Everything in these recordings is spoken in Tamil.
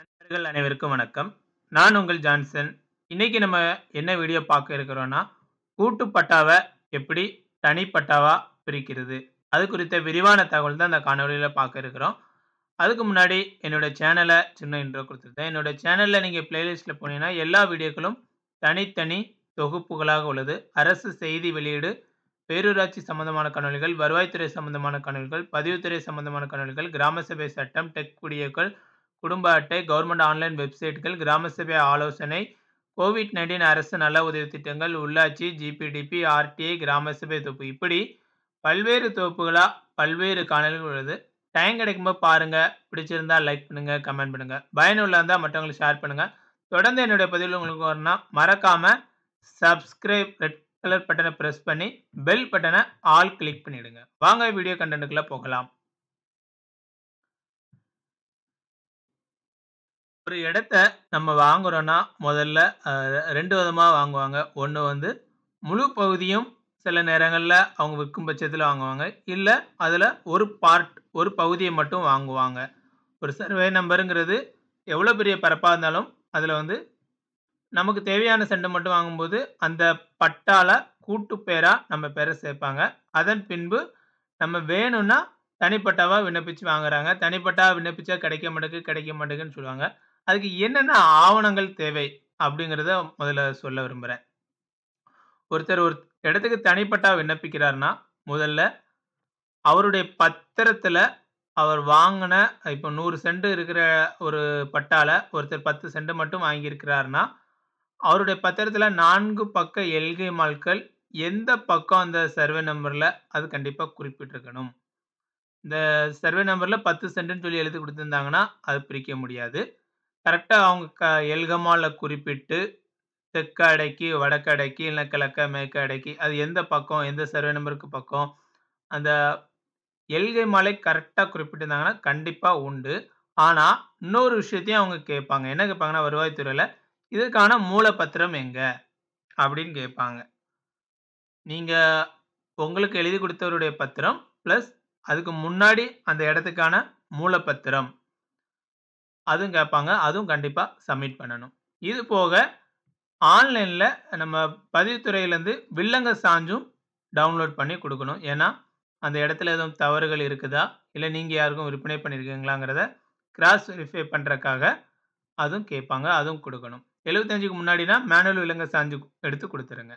நண்பர்கள் அனைவருக்கும் வணக்கம். நான் உங்கள் ஜான்சன். இன்னைக்கு நம்ம என்ன வீடியோ பார்க்க இருக்கிறோம்னா, கூட்டு பட்டாவ எப்படி தனி பட்டாவா பிரிக்கிறது? அது குறித்த விரிவான தகவல் தான் இந்த காணொளியில பார்க்க இருக்கிறோம். அதுக்கு முன்னாடி என்னோட சேனல சின்ன இன்ட்ரோ குடுத்துருந்தேன். என்னோட சேனல்ல நீங்க பிளேலிஸ்ட்ல போனீங்கன்னா, எல்லா வீடியோக்களும் தனித்தனி தொகுப்புகளாக உள்ளது. அரசு செய்தி வெளியீடு, பேரூராட்சி சம்பந்தமான காணொளிகள், வருவாய்த்துறை சம்பந்தமான காணொளிகள், பதிவுத்துறை சம்பந்தமான காணொளிகள், கிராம சபை சட்டம், டெக் வீடியோக்கள், குடும்ப அட்டை, கவர்ன்மெண்ட் ஆன்லைன் வெப்சைட்கள், கிராம சபை ஆலோசனை, கோவிட்-19 அரசு நல உதவி திட்டங்கள், உள்ளாட்சி, ஜிபிடிபி, ஆர்டிஐ, கிராம சபை தொகுப்பு இப்படி பல்வேறு தொகுப்புகளா பல்வேறு காணொளிகள் உள்ளது. டைம் கிடைக்கும்போது பாருங்க. பிடிச்சிருந்தா லைக் பண்ணுங்க, கமெண்ட் பண்ணுங்க. பயனுள்ளதா இருந்தா மற்றவங்களுக்கு ஷேர் பண்ணுங்க. தொடர்ந்து என்னுடைய பதிவுகள் உங்களுக்கு வரணும்னா, மறக்காம சப்ஸ்கிரைப் ரெட் கலர் பட்டன பிரஸ் பண்ணி, பெல் பட்டன ஆல் கிளிக் பண்ணிடுங்க. வாங்க வீடியோ கன்டென்ட்க்குள்ள போகலாம். ஒரு இடத்த நம்ம வாங்குறோம்னா, முதல்ல அ 2 விதமா வாங்குவாங்க. ஒண்ணு வந்து முழு பகுதியும் சில நேரங்கள்ல அவங்க விக்கும் பட்சத்தில வாங்குவாங்க. இல்ல அதுல ஒரு பார்ட் ஒரு பகுதிய மட்டும் வாங்குவாங்க. ஒரு சர்வே நம்பர்ங்கிறது எவ்வளோ பெரிய பரப்பா இருந்தாலும், அதுல வந்து நமக்கு தேவையான சென்ட மட்டும் வாங்கும்போது, அந்த பட்டால கூட்டு பேரா நம்ம பேர சேர்ப்பாங்க. அதன் பின்பு நம்ம வேணும்னா தனிப்பட்டாவா விண்ணப்பிச்சு வாங்குறாங்க. தனிப்பட்டா விண்ணப்பிச்சா கிடைக்க மாட்டேங்குது, கிடைக்க மாட்டேங்குதுன்னு சொல்லுவாங்க. அதுக்கு என்னென்ன ஆவணங்கள் தேவை? அப்படிங்கிறத முதல்ல சொல்ல விரும்புறேன். ஒருத்தர் ஒரு இடத்துக்கு தனிப்பட்டா விண்ணப்பிக்கிறார்னா, முதல்ல அவருடைய பத்திரத்தில அவர் வாங்குன இப்ப 100 சென்ட் இருக்கிற ஒரு பட்டால ஒருத்தர் 10 சென்ட் மட்டும் வாங்கியிருக்கிறார்னா, அவருடைய பத்திரத்தில 4 பக்க எல்கை மால்கள் எந்த பக்கம் அந்த சர்வே நம்பர்ல அது கண்டிப்பா குறிப்பிட்டிருக்கணும். இந்த சர்வே நம்பர்ல 10 சென்ட்ன்னு சொல்லி எழுதி குடுத்திருந்தாங்கன்னா, அது பிரிக்க முடியாது. கரெக்ட்டா அவங்க க எல்கமால குறிப்பிட்டு, தெற்கு அடைக்கு, வடக்கு அடைக்கு, இல்ல கிழக்க, மேற்கு அடைக்கு அது எந்த பக்கம், எந்த சர்வே நம்பருக்கு பக்கம், அந்த எல்கை மாலை கரெக்ட்டா குறிப்பிட்டிருந்தாங்கன்னா, கண்டிப்பா உண்டு. ஆனா, இன்னொரு விஷயத்தையும் அவங்க கேட்பாங்க. என்ன கேட்பாங்கன்னா, வருவாய்த்துறையில, "இதற்கான மூலப்பத்திரம் எங்க?" அப்படின்னு கேட்பாங்க. நீங்க உங்களுக்கு எழுதி குடுத்தவருடைய பத்திரம், பிளஸ் அதுக்கு முன்னாடி அந்த இடத்துக்கான மூலப்பத்திரம். அதுவும் கேட்பாங்க. அதுவும் கண்டிப்பா சப்மிட் பண்ணணும். இது போக ஆன்லைன்ல நம்ம பதிவுத்துறையிலருந்து வில்லங்க சான்றும் டவுன்லோட் பண்ணி குடுக்கணும். ஏன்னா, அந்த இடத்துல எதுவும் தவறுகள் இருக்குதா? இல்ல நீங்க யாருக்கும் விற்பனை பண்ணியிருக்கீங்களாங்கிறத கிராஸ் வெரிஃபை பண்றதுக்காக அதுவும் கேட்பாங்க. அதுவும் குடுக்கணும். 75க்கு முன்னாடினா மேனுவல் வில்லங்க சான்று எடுத்து குடுத்துருங்க.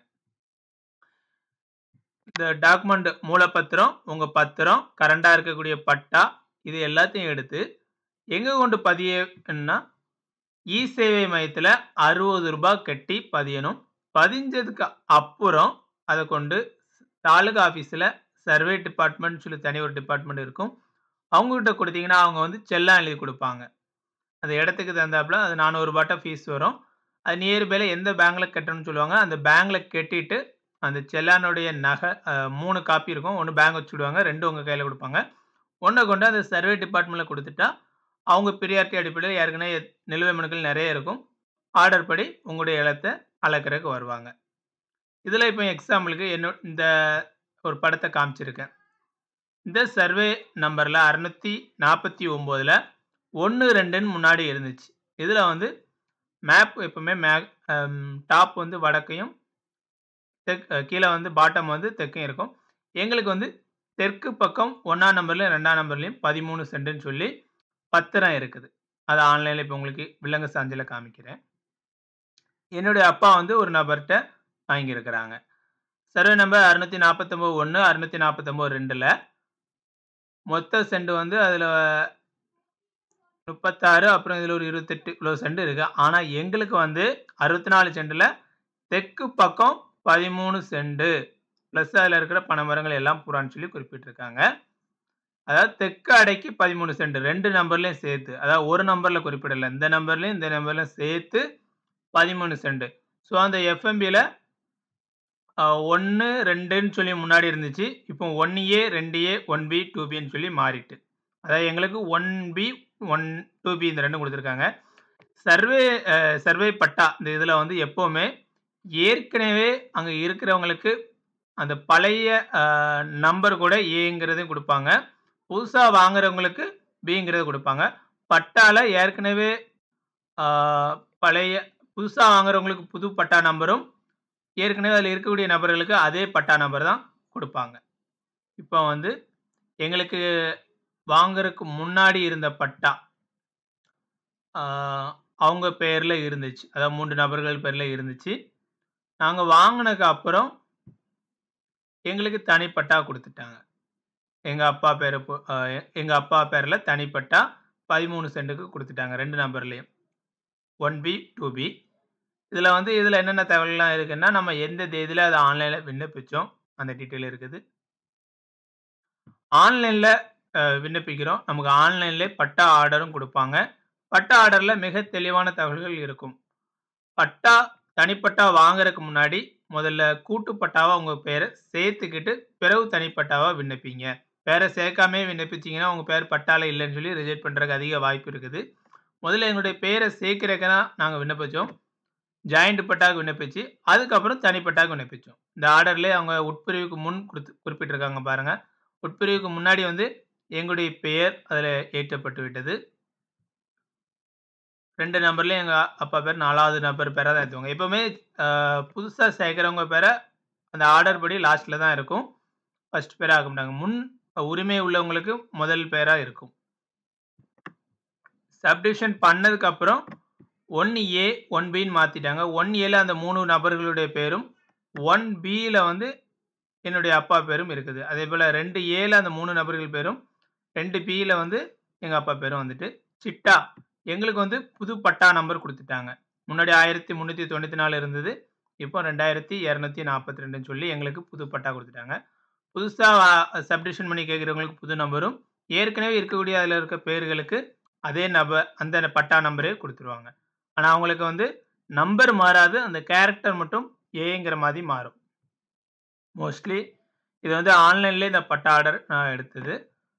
இந்த டாக்குமெண்ட் மூலப்பத்திரம், உங்க பத்திரம், கரண்டா இருக்கக்கூடிய பட்டா இது எல்லாத்தையும் எடுத்து எங்க கொண்டு பதியணும்னா, இ-சேவை மையத்தில ரூ. 60 கட்டி பதியணும். பதிஞ்சதுக்கு அப்புறம் அத கொண்டு தாலுகா ஆஃபீஸ்ல சர்வே டிபார்ட்மெண்ட்னு சொல்லி தனி ஒரு டிபார்ட்மெண்ட் இருக்கும். அவங்ககிட்ட குடுத்தீங்கன்னா, அவங்க வந்து செல்லான் எழுதி குடுப்பாங்க. அந்த இடத்துக்கு தகுந்தாப்புல அது ரூ. 400 ஃபீஸ் வரும். அது நியர் பைல எந்த பேங்க்ல கட்டணும்னு சொல்லுவாங்க. அந்த பேங்க்ல கட்டிட்டு, அந்த செல்லானுடைய நக அ 3 காப்பி இருக்கும். 1 பேங்க் வச்சுடுவாங்க. 2 உங்க கையில குடுப்பாங்க. 1 கொண்டு அந்த சர்வே டிபார்ட்மெண்ட்ல குடுத்துட்டா, அவங்க பிரியாரிட்டி அடிப்படையில ஏற்கனவே நிலுவை மனுக்கள் நெறைய இருக்கும். ஆர்டர் படி உங்களுடைய இடத்த அளக்கிறதுக்கு வருவாங்க. இதுல இப்ப எக்ஸாம்பிளுக்கு என்னோ இந்த ஒரு படத்த காமிச்சிருக்கேன். இந்த சர்வே நம்பர்ல 649ல 1, 2ன்னு முன்னாடி இருந்துச்சு. இதுல வந்து மேப் எப்பவுமே மே அம் டாப் வந்து வடக்கையும், தெக் கீழ வந்து பாட்டம் வந்து தெற்கும் இருக்கும். எங்களுக்கு வந்து தெற்கு பக்கம் 1ஆம் நம்பர்லயும், 2ஆம் நம்பர்லயும் 13 சென்ட்ன்னு சொல்லி பத்திரம் இருக்குது. அது ஆன்லைன்ல இப்ப உங்களுக்கு வில்லங்க சான்றுல காமிக்கிறேன். என்னுடைய அப்பா வந்து ஒரு நபர்ட்ட வாங்கியிருக்கிறாங்க. சர்வே நம்பர் 649(1), 649(2)ல மொத்த சென்ட் வந்து அதுல 36 அப்புறம் இதுல ஒரு 28 இவ்வளோ சென்ட் இருக்கு. ஆனா, எங்களுக்கு வந்து 64 சென்ட்ல தெற்கு பக்கம் 13 சென்ட். பிளஸ் அதுல இருக்கிற பனைமரங்கள் எல்லாம் பூரான்னு சொல்லி குறிப்பிட்டிருக்காங்க. அதாவது தெற்கு அடைக்கு 13 சென்ட் 2 நம்பர்லயும் சேர்த்து. அதாவது ஒரு நம்பர்ல குறிப்பிடல. இந்த நம்பர்லயும், இந்த நம்பர்லயும் சேர்த்து 13 சென்ட். ஸோ அந்த எஃப்எம்பில அ 1, 2ன்னு சொல்லி முன்னாடி இருந்துச்சு. இப்போ 1ஏ, 2ஏ, 1பி, 2பின்னு சொல்லி மாறிட்டு. அதாவது எங்களுக்கு 1பி, 1 2பி இந்த 2ம் குடுத்துருக்காங்க. சர்வே அ சர்வே பட்டா இந்த இதுல வந்து எப்பவுமே ஏற்கனவே அங்க இருக்கிறவங்களுக்கு அந்த பழைய அ நம்பர் கூட ஏங்கிறதையும் குடுப்பாங்க. புதுசா வாங்குறவங்களுக்கு பிங்கிறத குடுப்பாங்க. பட்டால ஏற்கனவே ஆ பழைய புதுசா வாங்குறவங்களுக்கு புது பட்டா நம்பரும், ஏற்கனவே அதில இருக்கக்கூடிய நபர்களுக்கு அதே பட்டா நம்பர் தான் குடுப்பாங்க. இப்போ வந்து எங்களுக்கு வாங்குறக்கு முன்னாடி இருந்த பட்டா ஆ அவங்க பேர்ல இருந்துச்சு. அதாவது 3 நபர்கள் பேர்ல இருந்துச்சு. நாங்க வாங்குனதுக்கு அப்புறம் எங்களுக்கு தனிப்பட்டா குடுத்துட்டாங்க. எங்க அப்பா பேரு போ அ எங்க அப்பா பேர்ல தனிப்பட்டா 13 சென்டுக்கு குடுத்துட்டாங்க 2 நம்பர்லயும். 1பி, 2பி. இதில வந்து இதில என்னென்ன தகவல்லாம் இருக்குன்னா, நம்ம எந்த தேதியில அத ஆன்லைன்ல விண்ணப்பிச்சோம். அந்த டீட்டெயில் இருக்குது. ஆன்லைன்ல அ விண்ணப்பிக்கிறோம். நமக்கு ஆன்லைன்லயே பட்டா ஆர்டரும் குடுப்பாங்க. பட்டா ஆர்டர்ல மிக தெளிவான தகவல்கள் இருக்கும். பட்டா தனிப்பட்டா வாங்குறக்கு முன்னாடி முதல்ல கூட்டு பட்டாவா உங்க பேர சேர்த்துக்கிட்டு, பிறகு தனிப்பட்டாவா விண்ணப்பிங்க. பேர சேர்க்காமயே விண்ணப்பிச்சீங்கன்னா, உங்க பேர் பட்டால இல்லன்னு சொல்லி ரிஜெக்ட் பண்றதுக்கு அதிக வாய்ப்பு இருக்குது. முதல்ல எங்களுடைய பேர சேர்க்கிறக்கு தான் நாங்க விண்ணப்பிச்சோம். ஜாயிண்ட் பட்டாக்கு விண்ணப்பிச்சு, அதுக்கப்புறம் தனிப்பட்டாக்கு விண்ணப்பிச்சோம். இந்த ஆர்டர்லயே அவங்க உட்பிரிவுக்கு முன் குடுத்து குறிப்பிட்டிருக்காங்க பாருங்க. உட்பிரிவுக்கு முன்னாடி வந்து எங்களுடைய பெயர் அதில ஏற்றப்பட்டு விட்டது. 2 நம்பர்லயும் எங்க அப்பா பேர் 4வது நபர் பேரா தான் ஏத்துவாங்க. எப்பவுமே அ புதுசா சேர்க்கிறவங்க பேர அந்த ஆர்டர் படி லாஸ்ட்ல தான் இருக்கும். ஃபர்ஸ்ட் பேரா ஆக்க மாட்டாங்க. முன் உரிமை உள்ளவங்களுக்கு முதல் பேரா இருக்கும். சப்டிவிஷன் பண்ணதுக்கு அப்புறம் 1ஏ, 1பின்னு மாத்திட்டாங்க. 1ஏல அந்த 3 நபர்களுடைய பேரும், 1பில வந்து என்னுடைய அப்பா பேரும் இருக்குது. அதேபோல 2ஏல அந்த 3 நபர்கள் பேரும், 2பில வந்து எங்க அப்பா பேரும் வந்துட்டு, சிட்டா எங்களுக்கு வந்து புது பட்டா நம்பர் குடுத்துட்டாங்க. முன்னாடி 1394 இருந்தது. இப்போ 2242ன்னு சொல்லி எங்களுக்கு புது பட்டா குடுத்துட்டாங்க. புதுசா அ சப்டிவிஷன் பண்ணி கேட்கிறவங்களுக்கு புது நம்பரும், ஏற்கனவே இருக்கக்கூடிய அதில இருக்க பேர்களுக்கு அதே நபர் அந்த பட்டா நம்பரே குடுத்துருவாங்க. ஆனா அவங்களுக்கு வந்து நம்பர் மாறாது. அந்த கேரக்டர் மட்டும் ஏங்கிற மாரி மாறும். மோஸ்ட்லி இது வந்து ஆன்லைன்லயே இந்த பட்டா ஆர்டர் நான் எடுத்தது.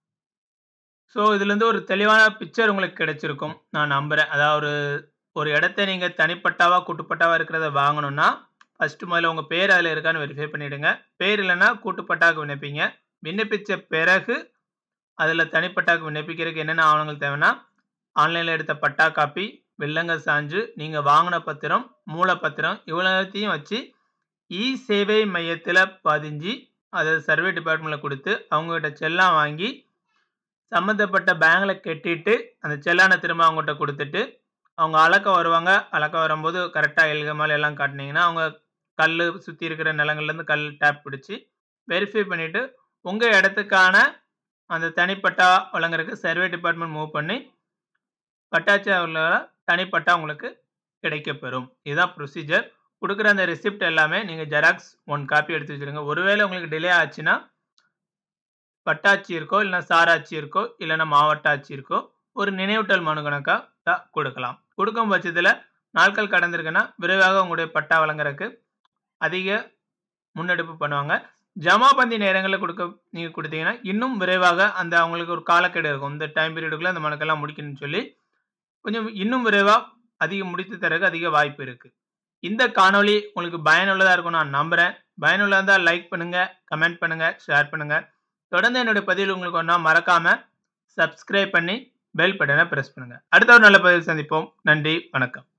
ஸோ இதிலருந்து ஒரு தெளிவான பிக்சர் உங்களுக்கு கிடைச்சிருக்கும். நான் நம்புறேன். அதாவது ஒரு ஒரு இடத்த நீங்க தனிப்பட்டாவா, கூட்டுப்பட்டாவா இருக்கிறத வாங்கணும்னா, ஃபர்ஸ்ட் முதல்ல உங்க பேர் அதில இருக்கான்னு வெரிஃபை பண்ணிடுங்க. பேர் இல்லன்னா கூட்டுப்பட்டாக்கு விண்ணப்பிங்க. விண்ணப்பிச்ச பிறகு அதில தனிப்பட்டாக்கு விண்ணப்பிக்கிறதுக்கு என்னென்ன ஆவணங்கள் தேவைன்னா, ஆன்லைன்ல எடுத்த பட்டா காப்பி, வில்லங்க சான்று, நீங்க வாங்குன பத்திரம், மூலப்பத்திரம் இவ்வளத்தையும் வச்சு இ-சேவை மையத்தில பதிஞ்சு, அத சர்வே டிபார்ட்மெண்ட்ல குடுத்து, அவங்ககிட்ட செல்லான் வாங்கி, சம்மந்தப்பட்ட பேங்க்ல கட்டிட்டு, அந்த செல்லான திரும்ப அவங்கட்ட குடுத்துட்டு, அவங்க அளக்க வருவாங்க. அளக்க வரும்போது கரெக்ட்டா எல்க எல்லாம் காட்டுனீங்கன்னா, அவங்க கல்லு சுத்தி இருக்கிற நிலங்கள்லேருந்து கல் டேப் பிடிச்சு, வெரிஃபை பண்ணிட்டு, உங்க இடத்துக்கான அந்த தனிப்பட்டா வழங்குறதுக்கு சர்வே டிபார்ட்மெண்ட் மூவ் பண்ணி, பட்டாட்சி அலுவலகா தனிப்பட்டா உங்களுக்கு கிடைக்கப்பெறும். இதுதான் ப்ரொசீஜர். குடுக்குற அந்த ரிசிப்ட் எல்லாமே நீங்க ஜெராக்ஸ் 1 காப்பி எடுத்து வச்சுருங்க. ஒருவேளை உங்களுக்கு டிலே ஆச்சுன்னா, வட்டாட்சியருக்கோ, இல்லன்னா சார் ஆட்சியருக்கோ, இல்லன்னா மாவட்ட ஆட்சியருக்கோ ஒரு நினைவூட்டல் மனு கணக்கா த குடுக்கலாம். குடுக்கும் பட்சத்தில நாட்கள் கடந்திருக்குன்னா, விரைவாக உங்களுடைய பட்டா வழங்குறக்கு அதிக முன்னெடுப்பு பண்ணுவாங்க. ஜமாபந்தி நேரங்கள்ல குடுக்க நீங்க குடுத்தீங்கன்னா, இன்னும் விரைவாக அந்த அவங்களுக்கு ஒரு காலக்கெடு இருக்கும். இந்த டைம் பீரியடுக்குள்ள அந்த மனுக்கெல்லாம் முடிக்கணும்னு சொல்லி, கொஞ்சம் இன்னும் விரைவா அதிக முடித்து தர்றதுக்கு அதிக வாய்ப்பு இருக்கு. இந்த காணொளி உங்களுக்கு பயனுள்ளதா இருக்கும்னு நான் நம்புறேன். பயனுள்ளதா இருந்தா லைக் பண்ணுங்க, கமெண்ட் பண்ணுங்க, ஷேர் பண்ணுங்க. தொடர்ந்து என்னுடைய பதிவுகள் உங்களுக்கு வேணும்னா மறக்காம சப்ஸ்கிரைப் பண்ணி பெல் பட்டன பிரஸ் பண்ணுங்க. அடுத்த ஒரு நல்ல பதிவில் சந்திப்போம். நன்றி, வணக்கம்.